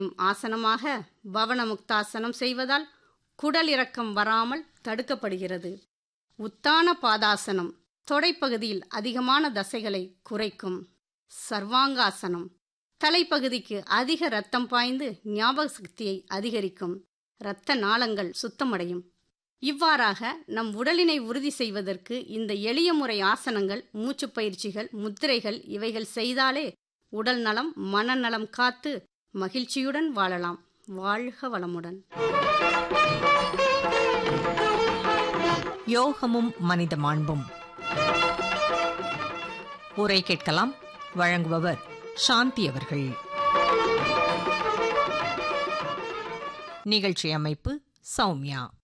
ஆசனமாக பவனமுக்தாசனம் செய்வதால் குடல் இறக்கம் வராமல் தடுக்கப்படுகிறது உத்தான பாதாசனம் தொடைப்பகுதியில் அதிகமான தசைகளை குறைக்கும் சர்வாங்காசனம் தலைப்பகுதிக்கு அதிக ரத்தம் பாய்ந்து ஞாபக சக்தியை அதிகரிக்கும் இரத்த நாளங்கள் சுத்தமடையும் இவ்வாறாக நம் உடலினை உறுதி செய்வதற்கு இந்த எளிய முறை ஆசனங்கள் மூச்சுப் பயிற்சிகள் முத்திரைகள் இவைகள் செய்தாலே உடல் நலம் மனநலம் காத்து மகிழ்ச்சியுடன் வாழலாம் வாழ்க வளமுடன் யோகமும் மனித மாண்பும் உரை கேட்கலாம் வழங்குபவர் சாந்தி அவர்கள் நிகழ்ச்சி அமைப்பு சௌமியா